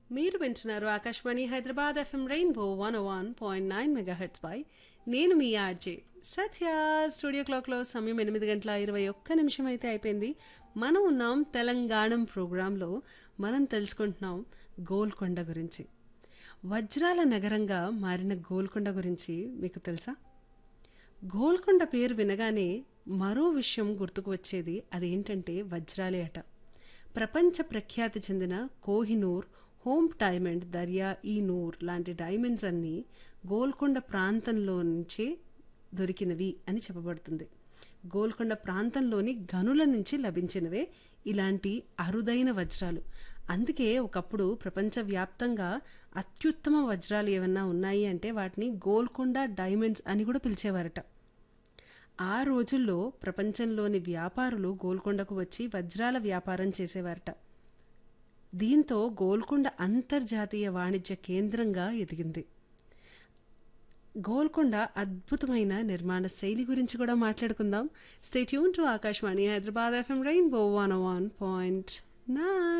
మీరు వింటున్నారు Akashvani Hyderabad FM rainbow one one point nine megahertz పై నేను మీ ఆర్జే సత్య స్టూడియో క్లాక్లో సమయం ఎనిమిది గంటల ఇరవై ఒక్క నిమిషం అయితే అయిపోయింది మనం ఉన్నాం తెలంగాణ ప్రోగ్రాంలో మనం తెలుసుకుంటున్నాం గోల్కొండ గురించి వజ్రాల నగరంగా మారిన గోల్కొండ గురించి మీకు తెలుసా గోల్కొండ పేరు వినగానే మరో విషయం గుర్తుకు వచ్చేది అదేంటంటే వజ్రాలే అట ప్రపంచ ప్రఖ్యాతి చెందిన కోహినూర్ హోమ్ డైమండ్ దర్యా ఈ నూర్ లాంటి డైమండ్స్ అన్నీ గోల్కొండ ప్రాంతంలో నుంచే దొరికినవి అని చెప్పబడుతుంది గోల్కొండ ప్రాంతంలోని గనుల నుంచి లభించినవే ఇలాంటి అరుదైన వజ్రాలు అందుకే ఒకప్పుడు ప్రపంచవ్యాప్తంగా అత్యుత్తమ వజ్రాలు ఏమన్నా ఉన్నాయి అంటే వాటిని గోల్కొండ డైమండ్స్ అని కూడా పిలిచేవారట ఆ రోజుల్లో ప్రపంచంలోని వ్యాపారులు గోల్కొండకు వచ్చి వజ్రాల వ్యాపారం చేసేవారట దీంతో గోల్కొండ అంతర్జాతీయ వాణిజ్య కేంద్రంగా ఎదిగింది గోల్కొండ అద్భుతమైన నిర్మాణ శైలి గురించి కూడా మాట్లాడుకుందాం stay tuned to Akashvani Hyderabad FM rainbow one one point nine